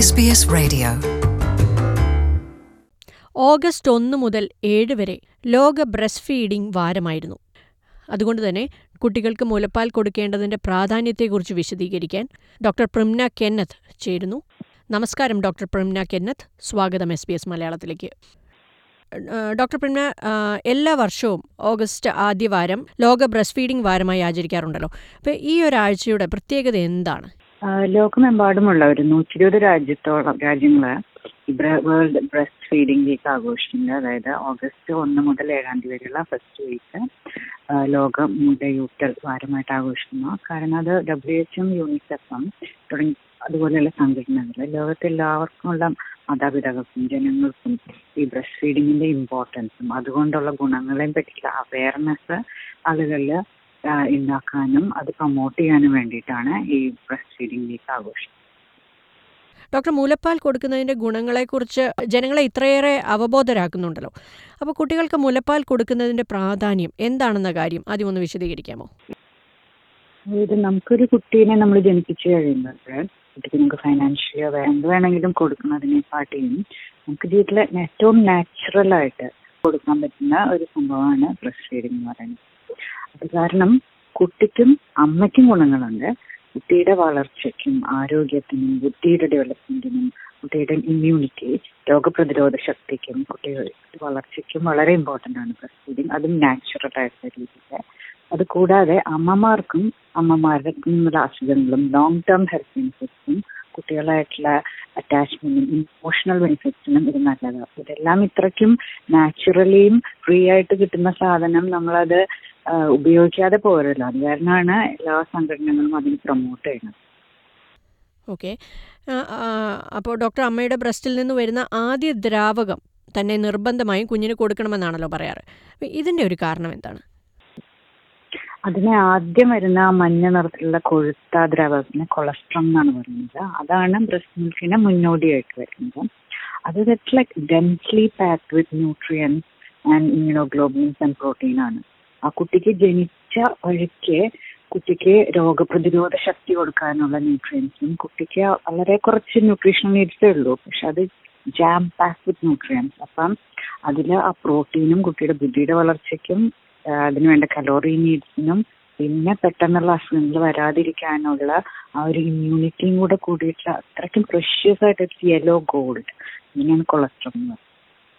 SBS Radio. August ഒന്ന് മുതൽ ഏഴ് വരെ ലോക ബ്രസ്റ്റ് ഫീഡിംഗ് വാരമായിരുന്നു അതുകൊണ്ട് തന്നെ കുട്ടികൾക്ക് മുലപ്പാൽ കൊടുക്കേണ്ടതിന്റെ പ്രാധാന്യത്തെക്കുറിച്ച് വിശദീകരിക്കാൻ ഡോക്ടർ പ്രിംന കെന്നത്ത് ചേരുന്നു നമസ്കാരം ഡോക്ടർ പ്രിംന കെന്നത്ത് സ്വാഗതം എസ് ബി എസ് മലയാളത്തിലേക്ക് ഏഹ് ഡോക്ടർ പ്രിംന ആഹ് എല്ലാ വർഷവും ഓഗസ്റ്റ് ആദ്യവാരം ലോക ബ്രസ്റ്റ് ഫീഡിംഗ് വാരമായി ആചരിക്കാറുണ്ടല്ലോ അപ്പോൾ ഈ ഒരാഴ്ചയുടെ പ്രത്യേകത എന്താണ് ആ, ലോകമെമ്പാടുമുള്ള ഒരു നൂറ്റി ഇരുപത് രാജ്യത്തോളം രാജ്യങ്ങള് ഈ വേൾഡ് ബ്രസ്റ്റ് ഫീഡിംഗ് വീക്ക് ആഘോഷിക്കുന്നത് അതായത് ഓഗസ്റ്റ് ഒന്ന് മുതൽ ഏഴാം തീയതി വരെയുള്ള ഫസ്റ്റ് വീക്ക് ലോക മുലയൂട്ടൽ വാരമായിട്ട് ആഘോഷിക്കുന്നു കാരണം അത് ഡബ്ല്യു എച്ചും യൂണിസെഫും തുടങ്ങി അതുപോലെയുള്ള സംഘടനകൾ ലോകത്തെല്ലാവർക്കുമുള്ള മാതാപിതാക്കൾക്കും ജനങ്ങൾക്കും ഈ ബ്രസ്റ്റ് ഫീഡിങ്ങിന്റെ ഇമ്പോർട്ടൻസും അതുകൊണ്ടുള്ള ഗുണങ്ങളെയും പറ്റിയുള്ള അവയർനെസ് ആളുകളിൽ ഉണ്ടാക്കാനും അത് പ്രൊമോട്ട് ചെയ്യാനും വേണ്ടിയിട്ടാണ് ഈ ബ്രസ്റ്റ് ഫീഡിംഗ് വീക്ക് ആഘോഷം ഡോക്ടർ മുലപ്പാൽ കൊടുക്കുന്നതിന്റെ ഗുണങ്ങളെക്കുറിച്ച് ജനങ്ങളെ ഇത്രയേറെ അവബോധരാക്കുന്നുണ്ടല്ലോ അപ്പോൾ കുട്ടികൾക്ക് മുലപ്പാൽ കൊടുക്കുന്നതിന്റെ പ്രാധാന്യം എന്താണെന്ന കാര്യം ആദ്യം ഒന്ന് വിശദീകരിക്കാമോ ഇത് നമുക്കൊരു കുട്ടീനെ നമ്മൾ ജനിപ്പിച്ചു കഴിയുമ്പോൾ കുട്ടിക്ക് നമുക്ക് ഫൈനാൻഷ്യലിയോ എന്ത് വേണമെങ്കിലും കൊടുക്കുന്നതിനെക്കാട്ടിയും നമുക്ക് ജീവിതത്തിലെ ഏറ്റവും നാച്ചുറൽ ആയിട്ട് കൊടുക്കാൻ പറ്റുന്ന ഒരു സംഭവമാണ് ബ്രസ്റ്റ് ഫീഡിംഗ് എന്ന് പറയുന്നത് അത് കാരണം കുട്ടിക്കും അമ്മയ്ക്കും ഗുണങ്ങളുണ്ട് കുട്ടിയുടെ വളർച്ചയ്ക്കും ആരോഗ്യത്തിനും ബുദ്ധിയുടെ ഡെവലപ്മെന്റിനും കുട്ടിയുടെ ഇമ്മ്യൂണിറ്റി രോഗപ്രതിരോധ ശക്തിക്കും കുട്ടികളുടെ വളർച്ചയ്ക്കും വളരെ ഇമ്പോർട്ടൻ്റ് ആണ് ബ്രസ്റ്റ് ഫീഡിങ് അതും നാച്ചുറൽ ആയിട്ടുള്ള രീതിയിൽ അത് കൂടാതെ അമ്മമാർക്കും അമ്മമാരുടെ നിന്നുള്ള അസുഖങ്ങളും ലോങ് ടേം ഹെൽത്ത് ബെനിഫിറ്റ്സും കുട്ടികളായിട്ടുള്ള അറ്റാച്ച്മെന്റും ഇമോഷണൽ ബെനിഫിറ്റ്സിനും ഇത് നല്ലതാണ് ഇതെല്ലാം ഇത്രയ്ക്കും നാച്ചുറലിയും ഫ്രീ ആയിട്ട് കിട്ടുന്ന സാധനം നമ്മളത് ആ, ഉപയോഗിക്കാതെ പോരല്ലോ അത് കാരണമാണ് എല്ലാ സംഘടനകളും അതിന് പ്രൊമോട്ട് ചെയ്യുന്നത് ഓക്കെ അപ്പോൾ ഡോക്ടർ അമ്മയുടെ ബ്രസ്റ്റിൽ നിന്ന് വരുന്ന ആദ്യ ദ്രാവകം തന്നെ നിർബന്ധമായും കുഞ്ഞിന് കൊടുക്കണമെന്നാണല്ലോ പറയാറ് അപ്പോൾ ഇതിന്റെ ഒരു കാരണം എന്താണ് അതിന് ആദ്യം വരുന്ന ആ മഞ്ഞ നിറത്തിലുള്ള കൊഴുത്ത ദ്രാവകത്തിന് കൊളസ്ട്രോൾ എന്നാണ് പറയുന്നത് അതാണ് ബ്രസ്റ്റ് മിൽക്കിന് മുന്നോടിയായിട്ട് വരുന്നത് അത് that like densely packed with nutrients and immunoglobulins and protein ആണ് ആ കുട്ടിക്ക് ജനിച്ച വഴിക്ക് കുട്ടിക്ക് രോഗപ്രതിരോധ ശക്തി കൊടുക്കാനുള്ള ന്യൂട്രിയൻസും കുട്ടിക്ക് വളരെ കുറച്ച് ന്യൂട്രീഷണൽ നീഡ്സേ ഉള്ളൂ പക്ഷെ അത് ജാം പാക്ക് വിത്ത് ന്യൂട്രിയൻസ് അപ്പം അതിൽ ആ പ്രോട്ടീനും കുട്ടിയുടെ ബുദ്ധിയുടെ വളർച്ചയ്ക്കും ആ, അതിനുവേണ്ട കലോറി നീഡ്സിനും പിന്നെ പെട്ടെന്നുള്ള അസുഖങ്ങൾ വരാതിരിക്കാനുള്ള ആ ഒരു ഇമ്മ്യൂണിറ്റിയും കൂടെ കൂടിയിട്ട് അത്രയ്ക്കും പ്രഷ്യസ് ആയിട്ട് യെല്ലോ ഗോൾഡ് ഇങ്ങനെയാണ് കൊളസ്ട്രോൾ എന്ന് പറയുന്നത്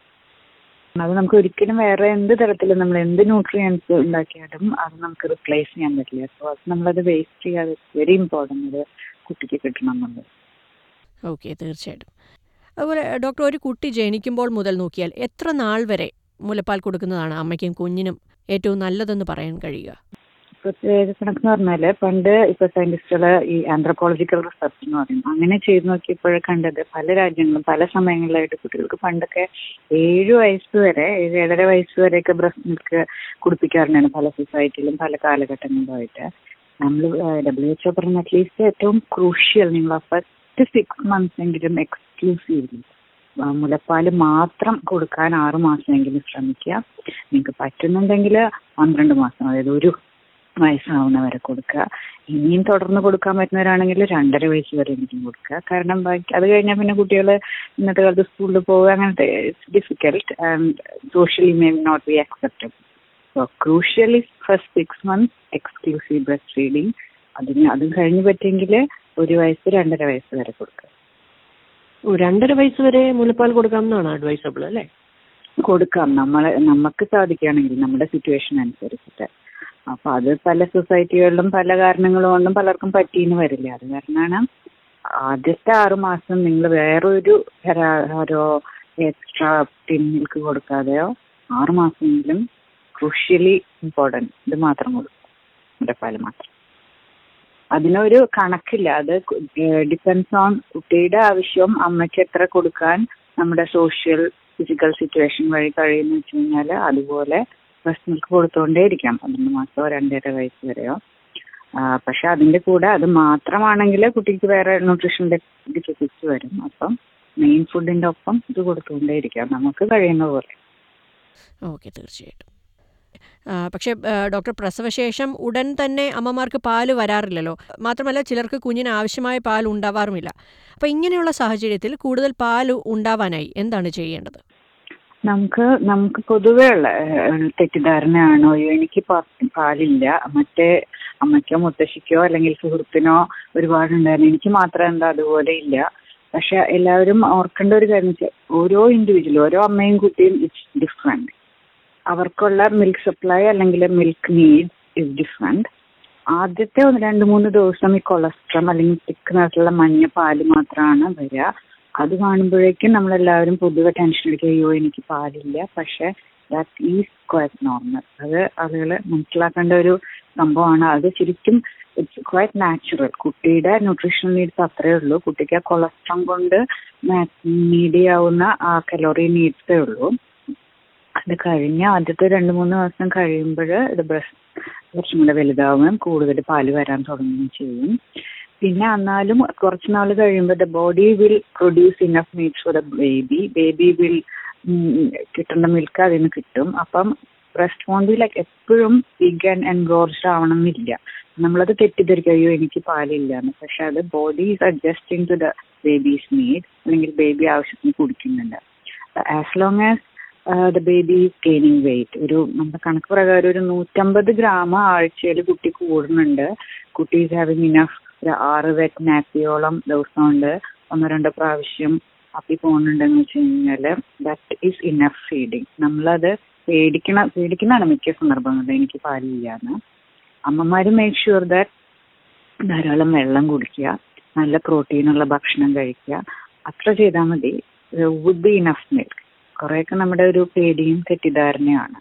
അത് നമുക്ക് ഒരിക്കലും വേറെ എന്ത് തരത്തിലും നമ്മൾ എന്ത് ന്യൂട്രിയൻസ് ഉണ്ടാക്കിയാലും അത് നമുക്ക് റിപ്ലേസ് ചെയ്യാൻ പറ്റില്ല സോ അത് നമ്മളത് വേസ്റ്റ് ചെയ്യാതെ വെരി ഇമ്പോർട്ടൻ്റ് അത് കുട്ടിക്ക് കിട്ടണം എന്നുള്ളത് ഓക്കെ തീർച്ചയായിട്ടും അതുപോലെ ഡോക്ടർ ഒരു കുട്ടി ജനിക്കുമ്പോൾ മുതൽ നോക്കിയാൽ എത്ര നാൾ വരെ മുലപ്പാൽ കൊടുക്കുന്നതാണ് അമ്മയ്ക്കും കുഞ്ഞിനും ഏറ്റവും നല്ലതെന്ന് പറയാൻ കഴിയുക പ്രത്യേക കണക്കെന്ന് പറഞ്ഞാല് പണ്ട് ഇപ്പൊ സയന്റിസ്റ്റുകള് ഈ ആന്ത്രപ്പോളജിക്കൽ റിസർച്ച് എന്ന് പറയും അങ്ങനെ ചെയ്ത് നോക്കിയപ്പോഴേ കണ്ടത് പല രാജ്യങ്ങളും പല സമയങ്ങളിലായിട്ട് കുട്ടികൾക്ക് പണ്ടൊക്കെ ഏഴ് വയസ്സ് വരെ ഏഴ് ഏഴര വയസ്സ് വരെയൊക്കെ ബ്രസ്റ്റ് മിൽക്ക് കുടിപ്പിക്കാറുണ്ടാണ് പല സൊസൈറ്റിയിലും പല കാലഘട്ടങ്ങളിലുമായിട്ട് നമ്മൾ ഡബ്ല്യു എച്ച്ഒ പറഞ്ഞ അറ്റ്ലീസ്റ്റ് ഏറ്റവും ക്രൂഷ്യൽ നിങ്ങൾ ഫസ്റ്റ് സിക്സ് മന്ത്സ് എങ്കിലും എക്സ്ക്ലൂസീവ്ലി മുലപ്പാല് മാത്രം കൊടുക്കാൻ ആറ് മാസമെങ്കിലും ശ്രമിക്കുക നിങ്ങൾക്ക് പറ്റുന്നുണ്ടെങ്കിൽ പന്ത്രണ്ട് മാസം അതായത് ഒരു വയസ്സാവുന്ന വരെ കൊടുക്കുക ഇനിയും തുടർന്ന് കൊടുക്കാൻ പറ്റുന്നവരാണെങ്കിൽ രണ്ടര വയസ്സ് വരെ എങ്കിലും കൊടുക്കുക കാരണം ബാക്കി അത് കഴിഞ്ഞാൽ പിന്നെ കുട്ടികൾ ഇന്നത്തെ കാലത്ത് സ്കൂളിൽ പോവുക അങ്ങനത്തെ it's difficult and socially may not be acceptable so crucially first six months exclusive breast feeding അതിന് അതും കഴിഞ്ഞ് പറ്റിയെങ്കിൽ ഒരു വയസ്സ് രണ്ടര വയസ്സ് വരെ കൊടുക്കുക ഓ, രണ്ടര വയസ്സ് വരെ മുലപ്പാൽ കൊടുക്കാമെന്നാണ് അഡ്വൈസബിൾ അല്ലേ കൊടുക്കാം നമ്മളെ നമുക്ക് സാധിക്കുകയാണെങ്കിൽ നമ്മുടെ സിറ്റുവേഷൻ അനുസരിച്ചിട്ട് അപ്പൊ അത് പല സൊസൈറ്റികളിലും പല കാരണങ്ങൾ കൊണ്ടും പലർക്കും പറ്റിയെന്ന് വരില്ല അത് കാരണമാണ് ആദ്യത്തെ ആറു മാസം നിങ്ങൾ വേറൊരു ഹെരാ- ഒരു എക്സ്ട്രാ ടിൻ മിൽക്ക് കൊടുക്കാതെയോ ആറു മാസമെങ്കിലും ക്രൂഷ്യലി ഇമ്പോർട്ടൻറ്റ് ഇത് മാത്രം കൊടുക്കും മുലപ്പാൽ മാത്രം അതിനൊരു കണക്കില്ല അത് ഡിപ്പെൻസ് ഓൺ കുട്ടിയുടെ ആവശ്യം അമ്മയ്ക്ക് എത്ര കൊടുക്കാൻ നമ്മുടെ സോഷ്യൽ ഫിസിക്കൽ സിറ്റുവേഷൻ വഴി കഴിയുന്ന വെച്ച് കഴിഞ്ഞാൽ അതുപോലെ ബ്രസ്റ്റ് മിൽക്ക് കൊടുത്തുകൊണ്ടേയിരിക്കാം പന്ത്രണ്ട് മാസമോ രണ്ടര വയസ്സ് വരെയോ ആ, പക്ഷെ അതിന്റെ കൂടെ അത് മാത്രമാണെങ്കിൽ കുട്ടിക്ക് വേറെ ന്യൂട്രീഷൻ ഡെഫിസിറ്റ്സ് വരും അപ്പം മെയിൻ ഫുഡിന്റെ ഒപ്പം ഇത് കൊടുത്തുകൊണ്ടേയിരിക്കാം നമുക്ക് കഴിയുന്ന പോലെ ഓക്കെ തീർച്ചയായിട്ടും ആ, പക്ഷേ ആ, ഡോക്ടർ പ്രസവശേഷം ഉടൻ തന്നെ അമ്മമാർക്ക് പാല് വരാറില്ലല്ലോ മാത്രമല്ല ചിലർക്ക് കുഞ്ഞിന് ആവശ്യമായ പാൽ ഉണ്ടാവാറുമില്ല അപ്പോൾ ഇങ്ങനെയുള്ള സാഹചര്യത്തിൽ കൂടുതൽ പാൽ ഉണ്ടാവാനായി എന്താണ് ചെയ്യേണ്ടത് നമുക്ക് നമുക്ക് പൊതുവേ ഉള്ള ഏഹ്, തെറ്റിദ്ധാരണയാണോ അയ്യോ എനിക്ക് പാ- പാലില്ല മറ്റേ അമ്മയ്ക്കോ മുത്തശ്ശിക്കോ അല്ലെങ്കിൽ സുഹൃത്തിനോ ഒരുപാടുണ്ടായിരുന്നു എനിക്ക് മാത്രം എന്താ അതുപോലെ ഇല്ല പക്ഷെ എല്ലാവരും ഓർക്കേണ്ട ഒരു കാര്യം വെച്ചാൽ ഓരോ ഇൻഡിവിജ്വലും ഓരോ അമ്മയും കുട്ടിയും ഇറ്റ്സ് ഡിഫറെന്റ് അവർക്കുള്ള മിൽക്ക് സപ്ലൈ അല്ലെങ്കിൽ മിൽക്ക് നീഡ് ഇസ് ഡിഫറെന്റ് ആദ്യത്തെ ഒന്ന് രണ്ട് മൂന്ന് ദിവസം ഈ കൊളസ്ട്രം അല്ലെങ്കിൽ തിക്ക് നിറത്തിലുള്ള മഞ്ഞ പാല് മാത്രമാണ് വരിക അത് കാണുമ്പോഴേക്കും നമ്മളെല്ലാവരും പൊതുവെ ടെൻഷൻ അടിക്കുക അയ്യോ എനിക്ക് പാലില്ല പക്ഷെ ദാറ്റ് ഈസ് ക്വയറ്റ് നോർമൽ അത് ആളുകൾ മനസ്സിലാക്കേണ്ട ഒരു സംഭവമാണ് അത് ശരിക്കും ഇറ്റ്സ് ക്വയറ്റ് നാച്ചുറൽ കുട്ടിയുടെ ന്യൂട്രീഷണൽ നീഡ്സ് അത്രേ ഉള്ളൂ കുട്ടിക്ക് ആ കൊളസ്ട്രോൾ കൊണ്ട് നീഡ് ചെയ്യാവുന്ന ആ കലോറി നീഡ്സേ ഉള്ളൂ അത് കഴിഞ്ഞ ആദ്യത്തെ രണ്ട് മൂന്ന് ദിവസം കഴിയുമ്പോൾ ഇത് ബ്രസ്റ്റ് കുറച്ചും കൂടെ വലുതാവുകയും കൂടുതൽ പാല് വരാൻ തുടങ്ങുകയും ചെയ്യും പിന്നെ എന്നാലും കുറച്ച് നാൾ കഴിയുമ്പോൾ the body will produce enough meets for the baby baby will കിട്ടേണ്ട മിൽക്ക് അതിൽ നിന്ന് കിട്ടും അപ്പം ബ്രസ്റ്റ് വോണ്ട് ബി ലൈക്ക് എപ്പോഴും ബിഗ് ആൻഡ് എൻഗോർജ്ഡ് ആവണമെന്നില്ല നമ്മളത് തെറ്റിദ്ധരിക്കും അയ്യോ എനിക്ക് പാലില്ല എന്ന് പക്ഷെ അത് body is adjusting to the baby's need അല്ലെങ്കിൽ ബേബി ആവശ്യത്തിന് കുടിക്കുന്നുണ്ട് as long as the baby is gaining weight ഒരു നമ്മുടെ കണക്ക് പ്രകാരം ഒരു നൂറ്റമ്പത് ഗ്രാം ആഴ്ചയിൽ കുട്ടി കൂടുന്നുണ്ട് കുട്ടി ഈസ് ഹാവിങ് ഇനഫ് ഒരു ആറ് വെറ്റ് നാപ്പിയോളം ദിവസമുണ്ട് ഒന്നോ രണ്ടോ പ്രാവശ്യം അപ്പി പോകുന്നുണ്ടെന്ന് വെച്ച് കഴിഞ്ഞാൽ ദാറ്റ് ഈസ് ഇനഫ് ഫീഡിങ് നമ്മളത് പേടിക്കണ പേടിക്കുന്നതാണ് മിക്ക സന്ദർഭങ്ങളിലും എനിക്ക് പാലില്ലാന്ന് അമ്മമാര് മേക്ക് ഷുവർ ദാറ്റ് ധാരാളം വെള്ളം കുടിക്കുക നല്ല പ്രോട്ടീനുള്ള ഭക്ഷണം കഴിക്കുക അത്ര ചെയ്താൽ മതി വുഡ് ബി ഇനഫ് മിൽക്ക് കുറെയൊക്കെ നമ്മുടെ ഒരു പേടിയും തെറ്റിദ്ധാരണയാണ്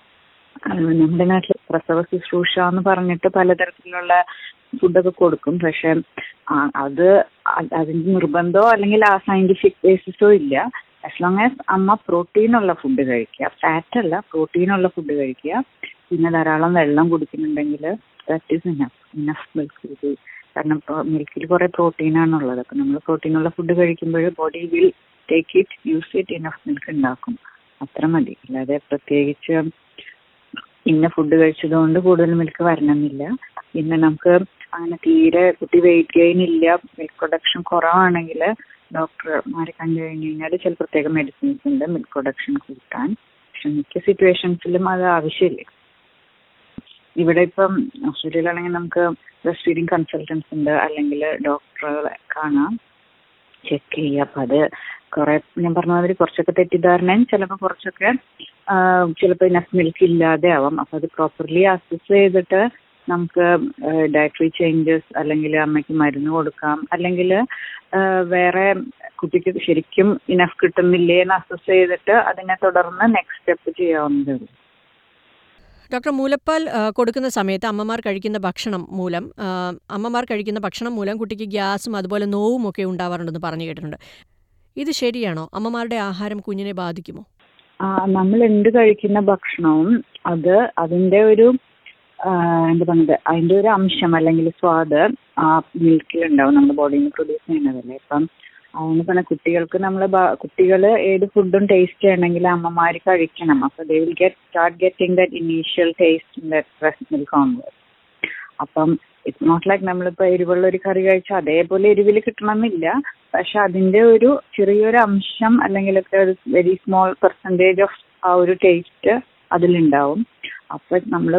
അത് നമ്മുടെ നാട്ടിൽ പ്രസവ ശുശ്രൂഷ എന്ന് പറഞ്ഞിട്ട് പലതരത്തിലുള്ള ഫുഡൊക്കെ കൊടുക്കും പക്ഷെ ആ- അത് അ- അതിന്റെ നിർബന്ധമോ അല്ലെങ്കിൽ ആ സയന്റിഫിക് ബേസിസോ ഇല്ല ആസ് ലോങ് ആസ് അമ്മ പ്രോട്ടീൻ ഉള്ള ഫുഡ് കഴിക്കുക ഫാറ്റ് അല്ല പ്രോട്ടീൻ ഉള്ള ഫുഡ് കഴിക്കുക പിന്നെ ധാരാളം വെള്ളം കുടിക്കുന്നുണ്ടെങ്കിൽ that is enough enough milk കാരണം മിൽക്കിൽ കുറെ പ്രോട്ടീൻ ആണുള്ളത് അപ്പൊ നമ്മൾ പ്രോട്ടീൻ ഉള്ള ഫുഡ് കഴിക്കുമ്പോൾ body will take it use it enough milk ഉണ്ടാക്കും അത്ര മതി അല്ലാതെ പ്രത്യേകിച്ച് ഇന്ന ഫുഡ് കഴിച്ചതുകൊണ്ട് കൂടുതൽ മിൽക്ക് വരണമെന്നില്ല പിന്നെ നമുക്ക് അങ്ങനെ തീരെ കുട്ടി വെയിറ്റ് ഗെയിൻ ഇല്ല മിൽക്ക് പ്രൊഡക്ഷൻ കുറവാണെങ്കിൽ ഡോക്ടർമാരെ കണ്ടു കഴിഞ്ഞ് കഴിഞ്ഞാൽ ചില പ്രത്യേക മെഡിസിൻസ് ഉണ്ട് മിൽക്ക് പ്രൊഡക്ഷൻ കൂട്ടാൻ പക്ഷെ മിക്ക സിറ്റുവേഷൻസിലും അത് ആവശ്യമില്ല ഇവിടെ ഇപ്പം ഓസ്ട്രേലിയയിലാണെങ്കിൽ നമുക്ക് ബ്രസ്റ്റ് ഫീഡിങ് കൺസൾട്ടൻസ് ഉണ്ട് അല്ലെങ്കിൽ ഡോക്ടറുകളെ കാണാം ചെക്ക് ചെയ്യുക അപ്പൊ അത് കുറെ ഞാൻ പറഞ്ഞ മാതിരി കുറച്ചൊക്കെ തെറ്റിദ്ധാരണയും ചിലപ്പോൾ കുറച്ചൊക്കെ ചിലപ്പോൾ ഇനഫ് മിൽക്ക് ഇല്ലാതെ ആവാം അപ്പൊ അത് പ്രോപ്പർലി അസസ് ചെയ്തിട്ട് നമുക്ക് ഡയറ്ററി ചേഞ്ചസ് അല്ലെങ്കിൽ അമ്മയ്ക്ക് മരുന്ന് കൊടുക്കാം അല്ലെങ്കിൽ വേറെ കുട്ടിക്ക് ശരിക്കും ഇനഫ് കിട്ടുന്നില്ലേ എന്ന് അസസ് ചെയ്തിട്ട് അതിനെ തുടർന്ന് നെക്സ്റ്റ് സ്റ്റെപ്പ് ചെയ്യാവുന്നതേ ഉള്ളൂ ഡോക്ടർ മൂലപ്പാൽ ആ, കൊടുക്കുന്ന സമയത്ത് അമ്മമാർ കഴിക്കുന്ന ഭക്ഷണം മൂലം ആ, അമ്മമാർ കഴിക്കുന്ന ഭക്ഷണം മൂലം കുട്ടിക്ക് ഗ്യാസും അതുപോലെ നോവും ഒക്കെ ഉണ്ടാവാറുണ്ടെന്ന് പറഞ്ഞു കേട്ടിട്ടുണ്ട് ഇത് ശരിയാണോ അമ്മമാരുടെ ആഹാരം കുഞ്ഞിനെ ബാധിക്കുമോ ആ, നമ്മൾ എന്ത് കഴിക്കുന്ന ഭക്ഷണവും അത് അതിന്റെ ഒരു ആ, എന്താ പറയുന്നത് അതിന്റെ ഒരു അംശം അല്ലെങ്കിൽ സ്വാദ് ആ മിൽക്കിൽ ഉണ്ടാവും നമ്മുടെ ബോഡിയിൽ നിന്ന് പ്രൊഡ്യൂസ് ചെയ്യുന്നതല്ലേ ഇപ്പം അതുകൊണ്ട് പറഞ്ഞ കുട്ടികൾക്ക് നമ്മൾ കുട്ടികൾ ഏത് ഫുഡും ടേസ്റ്റ് ചെയ്യണമെങ്കിൽ അമ്മമാര് കഴിക്കണം അപ്പൊ they will get start getting that initial taste in that breast milk onward അപ്പം ഇറ്റ്സ് നോട്ട് ലൈക്ക് നമ്മളിപ്പോ എരിവുള്ള ഒരു കറി കഴിച്ചാൽ അതേപോലെ എരിവിൽ കിട്ടണമെന്നില്ല പക്ഷെ അതിന്റെ ഒരു ചെറിയൊരു അംശം അല്ലെങ്കിൽ ഒക്കെ ഒരു വെരി സ്മോൾ പെർസെൻറ്റേജ് ഓഫ് ആ ഒരു ടേസ്റ്റ് അതിലുണ്ടാവും അപ്പൊ നമ്മൾ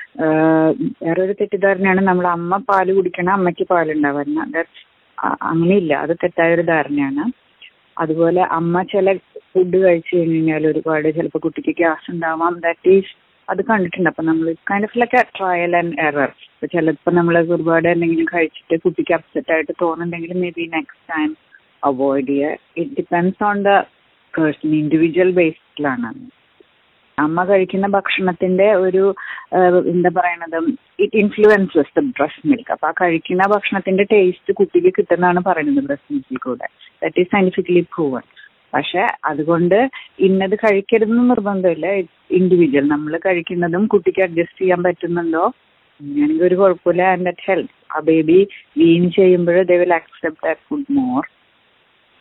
വേറൊരു തെറ്റിദ്ധാരണയാണ് നമ്മൾ അമ്മ പാല് കുടിക്കണം അമ്മയ്ക്ക് പാലുണ്ടാവുന്ന ദാറ്റ്സ് അങ്ങനെയില്ല അത് തെറ്റായ ഒരു ധാരണയാണ് അതുപോലെ അമ്മ ചില ഫുഡ് കഴിച്ചു കഴിഞ്ഞ് കഴിഞ്ഞാൽ ഒരുപാട് ചിലപ്പോൾ കുട്ടിക്ക് ഗ്യാസ് ഉണ്ടാവാം ദാറ്റ് ഈസ് അത് കണ്ടിട്ടുണ്ട് അപ്പൊ നമ്മൾ kind of like trial and error ഇപ്പൊ ചിലപ്പോൾ നമ്മൾ ഒരുപാട് എന്തെങ്കിലും കഴിച്ചിട്ട് കുട്ടിക്ക് അപ്സെറ്റ് ആയിട്ട് തോന്നുന്നുണ്ടെങ്കിൽ maybe next time avoid ചെയ്യുക it depends on the person individual ബേസിസിലാണ് അമ്മ കഴിക്കുന്ന ഭക്ഷണത്തിന്റെ ഒരു ആഹ്, എന്താ പറയണത് it influences the breast milk അപ്പൊ ആ കഴിക്കുന്ന ഭക്ഷണത്തിന്റെ ടേസ്റ്റ് കുട്ടിക്ക് കിട്ടുന്നതാണ് പറയുന്നത് ബ്രസ്റ്റ് മിൽക്കിൽ കൂടെ ദാറ്റ് ഈസ് സയന്റിഫിക്കലി പ്രൂവൺ പക്ഷെ അതുകൊണ്ട് ഇന്നത് കഴിക്കരുതെന്ന് നിർബന്ധമില്ല ഇൻഡിവിജ്വൽ നമ്മൾ കഴിക്കുന്നതും കുട്ടിക്ക് അഡ്ജസ്റ്റ് ചെയ്യാൻ പറ്റുന്നുണ്ടോ അങ്ങനെയാണെങ്കിൽ ഒരു കുഴപ്പമില്ല ആൻഡ് ദറ്റ് ഹെൽപ്പ് ആ ബേബി വീൻ ചെയ്യുമ്പോൾ they will accept that food more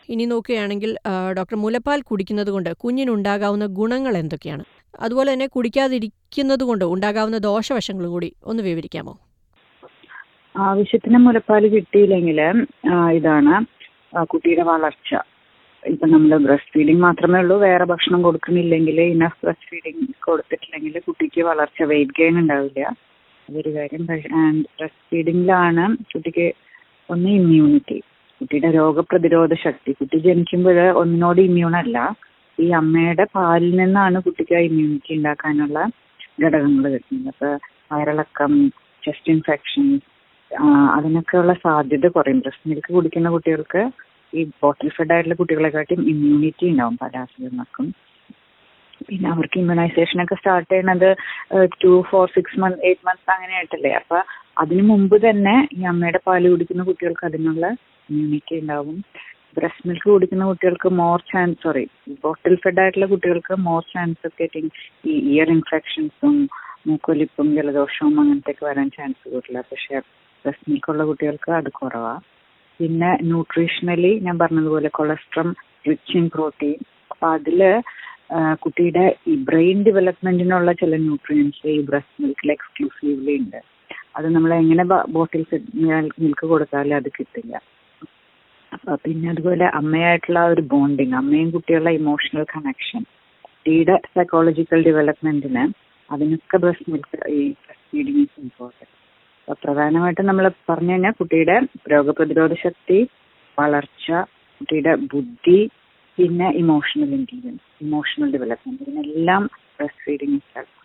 ഇനി നോക്കുകയാണെങ്കിൽ ആ, ഡോക്ടർ മുലപ്പാൽ കുടിക്കുന്നത് കൊണ്ട് കുഞ്ഞിനുണ്ടാകാവുന്ന ഗുണങ്ങൾ എന്തൊക്കെയാണ് അതുപോലെ തന്നെ കുടിക്കാതിരിക്കുന്നത് കൊണ്ട് ഉണ്ടാകാവുന്ന ദോഷവശങ്ങളും കൂടി ഒന്ന് വിവരിക്കാമോ ആവശ്യത്തിന് മുലപ്പാൽ കിട്ടിയില്ലെങ്കിൽ ഇതാണ് ആ, കുട്ടിയുടെ വളർച്ച ഇപ്പൊ നമ്മൾ ബ്രസ്റ്റ് ഫീഡിങ് മാത്രമേ ഉള്ളൂ വേറെ ഭക്ഷണം കൊടുക്കുന്നില്ലെങ്കിൽ ഇനഫ് ബ്രസ്റ്റ് ഫീഡിങ് കൊടുത്തിട്ടില്ലെങ്കിൽ കുട്ടിക്ക് വളർച്ച വെയിറ്റ് ഗെയിൻ ഉണ്ടാവില്ല അതൊരു കാര്യം ആൻഡ് ബ്രസ്റ്റ് ഫീഡിങ്ങിലാണ് കുട്ടിക്ക് ഒന്ന് ഇമ്മ്യൂണിറ്റി കുട്ടിയുടെ രോഗപ്രതിരോധ ശക്തി കുട്ടി ജനിക്കുമ്പോൾ ഒന്നിനോട് ഇമ്മ്യൂൺ അല്ല ഈ അമ്മയുടെ പാലിൽ നിന്നാണ് കുട്ടിക്ക് ആ ഇമ്മ്യൂണിറ്റി ഉണ്ടാക്കാനുള്ള ഘടകങ്ങൾ കിട്ടുന്നത് അപ്പൊ വയറിളക്കം ചെസ്റ്റ് ഇൻഫെക്ഷൻ അതിനൊക്കെയുള്ള സാധ്യത കുറയും ബ്രസ്റ്റ് മിൽക്ക് കുടിക്കുന്ന കുട്ടികൾക്ക് ഈ ബോട്ടിൽ ഫെഡ് ആയിട്ടുള്ള കുട്ടികളെക്കാട്ടിയും ഇമ്മ്യൂണിറ്റി ഉണ്ടാവും പല അസുഖങ്ങൾക്കും പിന്നെ അവർക്ക് ഇമ്മ്യൂണൈസേഷൻ ഒക്കെ സ്റ്റാർട്ട് ചെയ്യണത് two four six month eight months അങ്ങനെ ആയിട്ടല്ലേ അപ്പൊ അതിനു മുമ്പ് തന്നെ ഈ അമ്മയുടെ പാല് കുടിക്കുന്ന കുട്ടികൾക്ക് അതിനുള്ള ഇമ്മ്യൂണിറ്റി ഉണ്ടാവും ബ്രസ്റ്റ് മിൽക്ക് കുടിക്കുന്ന കുട്ടികൾക്ക് more chance sorry bottle fed ആയിട്ടുള്ള കുട്ടികൾക്ക് മോർ ചാൻസ് ഓഫ് ഗെറ്റിംഗ് ഈ ഇയർ ഇൻഫെക്ഷൻസും മൂക്കൊലിപ്പും ജലദോഷവും അങ്ങനത്തെ ഒക്കെ വരാൻ ചാൻസ് കൂടുതല പക്ഷെ ബ്രസ്റ്റ് മിൽക്ക് ഉള്ള കുട്ടികൾക്ക് അത് കുറവാ പിന്നെ ന്യൂട്രീഷണലി ഞാൻ പറഞ്ഞതുപോലെ കൊളസ്ട്രം റിച്ച് ഇൻ പ്രോട്ടീൻ അപ്പൊ അതില് ആ, കുട്ടിയുടെ ഈ ബ്രെയിൻ ഡെവലപ്മെന്റിനുള്ള ചില ന്യൂട്രിയൻസ് ഈ ബ്രസ്റ്റ് മിൽക്കിൽ എക്സ്ക്ലൂസീവ്ലി ഉണ്ട് അത് നമ്മൾ എങ്ങനെ ബോട്ടിൽ മിൽക്ക് കൊടുത്താലും അത് കിട്ടില്ല അപ്പൊ പിന്നെ അതുപോലെ അമ്മയായിട്ടുള്ള ആ ഒരു ബോണ്ടിങ് അമ്മയും കുട്ടിയുള്ള ഇമോഷണൽ കണക്ഷൻ കുട്ടിയുടെ സൈക്കോളജിക്കൽ ഡെവലപ്മെന്റിന് അതിനൊക്കെ ബ്രസ്റ്റ് മിൽക്ക് ഈ ബ്രസ്റ്റ് ഫീഡിങ് ഇസ് ഇമ്പോർട്ടൻറ്റ് അപ്പൊ പ്രധാനമായിട്ടും നമ്മൾ പറഞ്ഞു കഴിഞ്ഞാൽ കുട്ടിയുടെ രോഗപ്രതിരോധ ശക്തി വളർച്ച കുട്ടിയുടെ ബുദ്ധി പിന്നെ ഇമോഷണൽ ഇന്റലിജൻസ് ഇമോഷണൽ ഡെവലപ്മെന്റ് ഇതിനെല്ലാം ബ്രസ്റ്റ് ഫീഡിങ്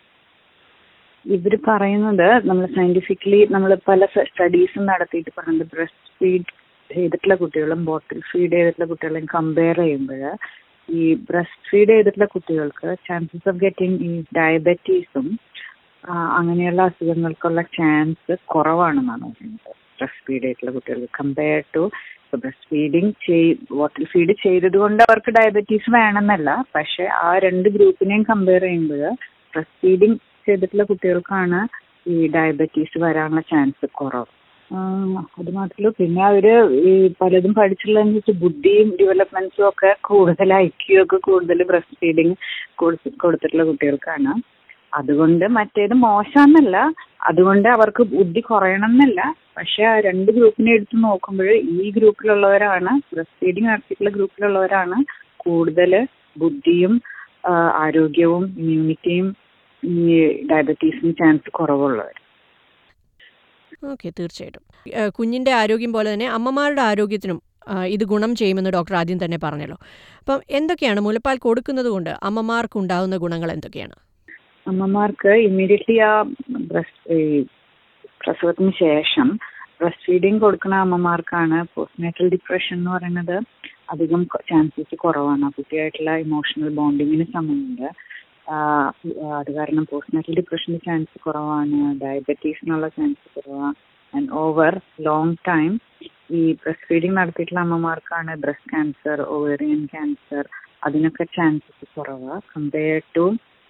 ഇവർ പറയുന്നത് നമ്മൾ സയന്റിഫിക്കലി നമ്മൾ പല സ്റ്റഡീസും നടത്തിയിട്ട് പറയുന്നത് ബ്രസ്റ്റ് ഫീഡ് ചെയ്തിട്ടുള്ള കുട്ടികളും ബോട്ടിൽ ഫീഡ് ചെയ്തിട്ടുള്ള കുട്ടികളെയും കമ്പയർ ചെയ്യുമ്പോൾ ഈ ബ്രസ്റ്റ് ഫീഡ് ചെയ്തിട്ടുള്ള കുട്ടികൾക്ക് ചാൻസസ് ഓഫ് ഗെറ്റിംഗ് ഈ ഡയബറ്റീസും അങ്ങനെയുള്ള അസുഖങ്ങൾക്കുള്ള ചാൻസ് കുറവാണെന്നാണ് പറയുന്നത് ബ്രസ്റ്റ് ഫീഡ് ചെയ്തിട്ടുള്ള കുട്ടികൾക്ക് കമ്പയർ ടു ബ്രസ്റ്റ് ഫീഡിങ് ചെയ് ബോട്ടിൽ ഫീഡ് ചെയ്തത് കൊണ്ട് അവർക്ക് ഡയബറ്റീസ് വേണമെന്നല്ല പക്ഷെ ആ രണ്ട് ഗ്രൂപ്പിനെയും കമ്പയർ ചെയ്യുമ്പോൾ ബ്രസ്റ്റ് ഫീഡിങ് ചെയ്തിട്ടുള്ള കുട്ടികൾക്കാണ് ഈ ഡയബറ്റീസ് വരാനുള്ള ചാൻസ് കുറവ് ആ, അത് മാത്രമല്ല പിന്നെ അവര് ഈ പലതും പഠിച്ചിട്ടുള്ളതെന്ന് വെച്ചാൽ ബുദ്ധിയും ഡെവലപ്മെന്റ്സും ഒക്കെ കൂടുതൽ ഐക്യു ഒക്കെ കൂടുതൽ ബ്രസ്റ്റ് ഫീഡിങ് കൊടുത്തിട്ടുള്ള കുട്ടികൾക്കാണ് അതുകൊണ്ട് മറ്റേത് മോശമെന്നല്ല അതുകൊണ്ട് അവർക്ക് ബുദ്ധി കുറയണം എന്നല്ല പക്ഷെ ആ രണ്ട് ഗ്രൂപ്പിനെ എടുത്ത് നോക്കുമ്പോൾ ഈ ഗ്രൂപ്പിലുള്ളവരാണ് ബ്രസ്റ്റ് ഫീഡിങ് നടത്തിയിട്ടുള്ള ഗ്രൂപ്പിലുള്ളവരാണ് കൂടുതൽ ബുദ്ധിയും ആ, ആരോഗ്യവും ഇമ്മ്യൂണിറ്റിയും ഈ ഡയബറ്റീസിന് ചാൻസ് കുറവുള്ളവർ ഓക്കെ തീർച്ചയായിട്ടും ആ, കുഞ്ഞിൻ്റെ ആരോഗ്യം പോലെ തന്നെ അമ്മമാരുടെ ആരോഗ്യത്തിനും ആ, ഇത് ഗുണം ചെയ്യുമെന്ന് ഡോക്ടർ ആദ്യം തന്നെ പറഞ്ഞല്ലോ അപ്പം എന്തൊക്കെയാണ് മുലപ്പാൽ കൊടുക്കുന്നത് കൊണ്ട് അമ്മമാർക്ക് ഉണ്ടാകുന്ന ഗുണങ്ങൾ എന്തൊക്കെയാണ് അമ്മമാർക്ക് ഇമ്മീഡിയറ്റ്ലി ആ ബ്രസ്റ്റ് ഈ പ്രസവത്തിന് ശേഷം ബ്രസ്റ്റ് ഫീഡിങ് കൊടുക്കുന്ന അമ്മമാർക്കാണ് പോസ്റ്റ്നേറ്റൽ ഡിപ്രഷൻ എന്ന് പറയുന്നത് അധികം ചാൻസസ് കുറവാണ് ആ കുട്ടിയായിട്ടുള്ള ഇമോഷണൽ ബോണ്ടിങ്ങിന് സമയമുണ്ട് അത് കാരണം പോസ്റ്റ്നേറ്റൽ ഡിപ്രഷന്റെ ചാൻസ് കുറവാണ് ഡയബറ്റീസിനുള്ള ചാൻസ് കുറവാണ് ആൻഡ് ഓവർ ലോങ് ടൈം ഈ ബ്രസ്റ്റ് ഫീഡിങ് നടത്തിയിട്ടുള്ള അമ്മമാർക്കാണ് ബ്രസ്റ്റ് ക്യാൻസർ ഓവേറിയൻ ക്യാൻസർ അതിനൊക്കെ ചാൻസസ് കുറവാണ് കമ്പയർ ടു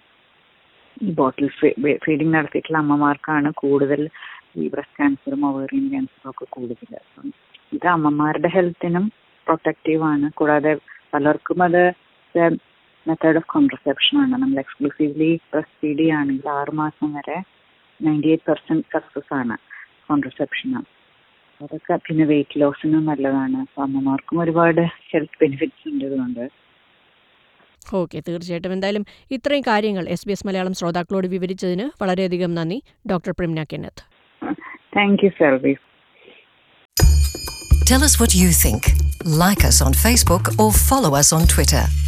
ഈ ബോട്ടിൽ ഫീഡിങ് നടത്തിയിട്ടുള്ള അമ്മമാർക്കാണ് കൂടുതൽ ഈ ബ്രസ്റ്റ് ക്യാൻസറും ഓവേറിയൻ ക്യാൻസറും ഒക്കെ കൂടുതൽ അപ്പം ഇത് അമ്മമാരുടെ ഹെൽത്തിനും പ്രൊട്ടക്റ്റീവ് ആണ് കൂടാതെ പലർക്കും അത് മെത്തേഡ് ഓഫ് കോൺട്രസെപ്ഷൻ ആണ് നമ്മൾ എക്സ്ക്ലൂസീവ്ലി ബ്രസ്റ്റ് ഫീഡ് ചെയ്യുകയാണെങ്കിൽ ആറ് മാസം വരെ നയൻറ്റി എയ്റ്റ് പെർസെന്റ് സക്സസ് ആണ് കോൺട്രസെപ്ഷൻ അതൊക്കെ പിന്നെ വെയിറ്റ് ലോസിനും നല്ലതാണ് അപ്പൊ അമ്മമാർക്കും ഒരുപാട് ഹെൽത്ത് ബെനിഫിറ്റ്സ് ഉണ്ട് ഇതുകൊണ്ട് ഓക്കെ തീർച്ചയായിട്ടും എന്തായാലും ഇത്രയും കാര്യങ്ങൾ എസ് ബി എസ് മലയാളം ശ്രോതാക്കളോട് വിവരിച്ചതിന് വളരെയധികം നന്ദി doctor Primna Kenneth thank you service Tell us what you think. Like us on Facebook or follow us on Twitter.